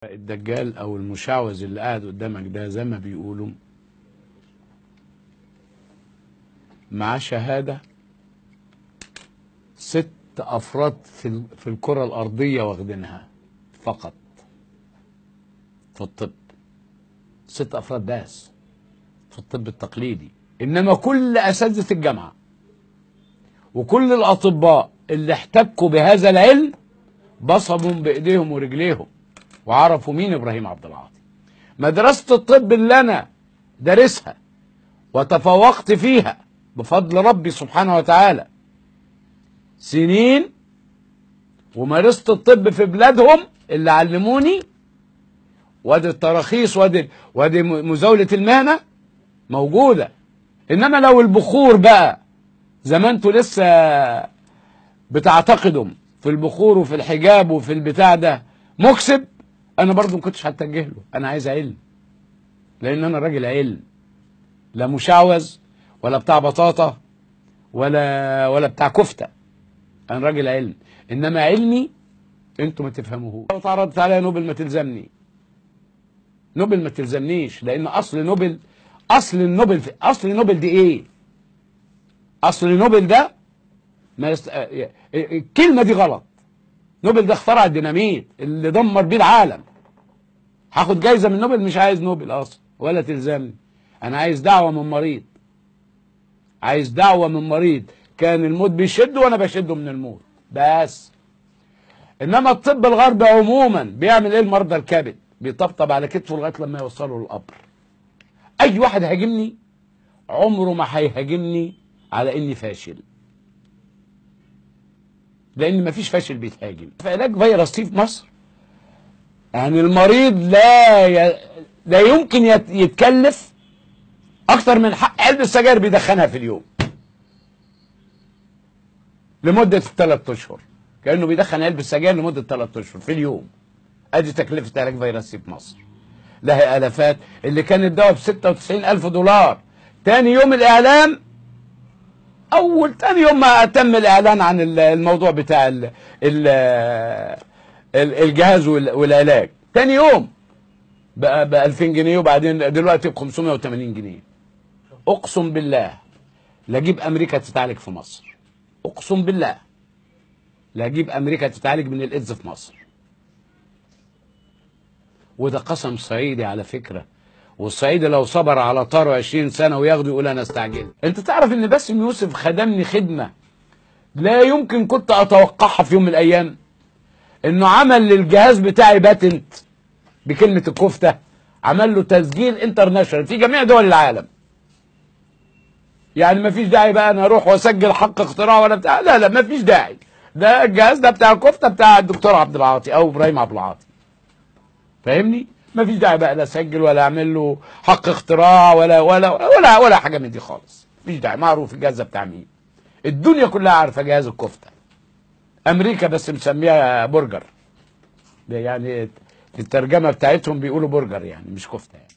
الدجال او المشعوذ اللي قاعد قدامك ده زي ما بيقولوا معاه شهاده ست افراد في ال- في الكره الارضيه واخدينها فقط في الطب ست افراد بس في الطب التقليدي انما كل اساتذه الجامعه وكل الاطباء اللي احتكوا بهذا العلم بصموا بايديهم ورجليهم وعرفوا مين ابراهيم عبد العاطي مدرسه الطب اللي انا دارسها وتفوقت فيها بفضل ربي سبحانه وتعالى سنين ومارست الطب في بلادهم اللي علموني وادي التراخيص وادي وادي مزاوله المهنه موجوده انما لو البخور بقى زي ما انتوا لسه بتعتقدوا في البخور وفي الحجاب وفي البتاع ده مكسب انا برضو ما كنتش هتجه له انا عايز علم لان انا راجل علم لا مشعوذ ولا بتاع بطاطا ولا ولا بتاع كفته انا راجل علم انما علمي انتوا ما تفهموهوش لو اتعرضت عليا نوبل ما تلزمني نوبل ما تلزمنيش لان اصل نوبل اصل النوبل في اصل نوبل دي ايه اصل نوبل ده ما يست... آه، الكلمه دي غلط نوبل ده اخترع الديناميت اللي دمر بيه العالم هاخد جايزه من نوبل مش عايز نوبل اصلا ولا تلزمني انا عايز دعوه من مريض عايز دعوه من مريض كان الموت بيشده وانا بشده من الموت بس انما الطب الغربي عموما بيعمل ايه المرضى الكبد بيطبطب على كتفه لغايه لما يوصله للقبر اي واحد هاجمني عمره ما هيهاجمني على اني فاشل لان مفيش فاشل بيتهاجم في علاج فيروس سي في مصر يعني المريض لا ي... لا يمكن يت... يتكلف اكتر من حق علبه سجاير بيدخنها في اليوم لمده ثلاث اشهر كانه بيدخن علبه سجاير لمده ثلاث اشهر في اليوم ادي تكلفه علاج فيروس سي في مصر لها الافات اللي كان الدواء ب 96 الف دولار تاني يوم الاعلام اول تاني يوم ما تم الاعلان عن ال- الموضوع بتاع ال ال ال- الجهاز وال- والعلاج تاني يوم بقى ب 2000 جنيه وبعدين دلوقتي ب 580 جنيه اقسم بالله لا اجيب امريكا تتعالج في مصر اقسم بالله لا اجيب امريكا تتعالج من الايدز في مصر وده قسم صعيدي على فكره والصعيدي لو صبر على طاره 20 سنه وياخده يقول انا استعجلت انت تعرف ان باسم يوسف خدمني خدمه لا يمكن كنت اتوقعها في يوم من الايام انه عمل للجهاز بتاعي باتنت بكلمه الكفته عمل له تسجيل انترناشونال في جميع دول العالم يعني ما فيش داعي بقى انا اروح واسجل حق اختراع ولا بتاع لا لا ما فيش داعي ده الجهاز ده بتاع الكفته بتاع الدكتور عبد العاطي او ابراهيم عبد العاطي فاهمني ما فيش داعي بقى لا اسجل ولا اعمل له حق اختراع ولا ولا ولا ولا حاجه من دي خالص مفيش داعي معروف الجهاز ده بتاع مين الدنيا كلها عارفه جهاز الكفته امريكا بس مسميها برجر ده يعني الترجمه بتاعتهم بيقولوا برجر يعني مش كفته يعني